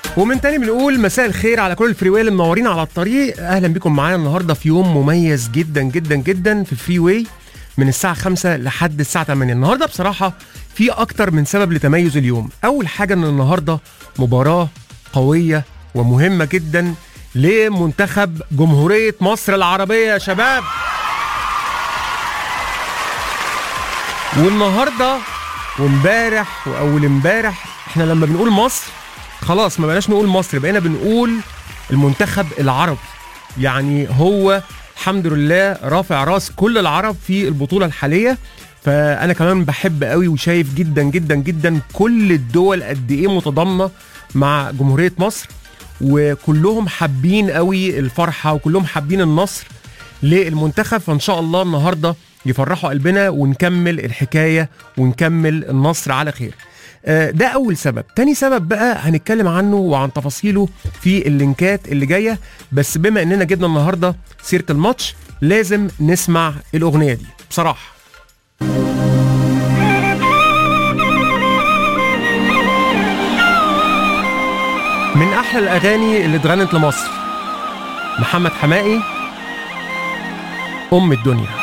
ومن تاني بنقول مساء الخير على كل الفري اللي منورين على الطريق اهلا بكم معانا النهارده في يوم مميز جدا جدا جدا في الفري واي من الساعه 5 لحد الساعه 8 النهارده بصراحه في اكتر من سبب لتميز اليوم اول حاجه ان النهارده مباراه قويه ومهمه جدا لمنتخب جمهوريه مصر العربيه يا شباب والنهارده وامبارح واول امبارح احنا لما بنقول مصر خلاص ما بقناش نقول مصر بقينا بنقول المنتخب العربي يعني هو الحمد لله رافع راس كل العرب في البطوله الحاليه فانا كمان بحب قوي وشايف جدا جدا جدا كل الدول قد ايه متضامنه مع جمهوريه مصر وكلهم حابين قوي الفرحه وكلهم حابين النصر للمنتخب فان شاء الله النهارده يفرحوا قلبنا ونكمل الحكايه ونكمل النصر على خير آه، ده اول سبب تاني سبب بقى هنتكلم عنه وعن تفاصيله في اللينكات اللي جايه بس بما اننا جبنا النهارده سيره الماتش لازم نسمع الاغنيه دي بصراحه من احلى الاغاني اللي اتغنت لمصر محمد حمائي ام الدنيا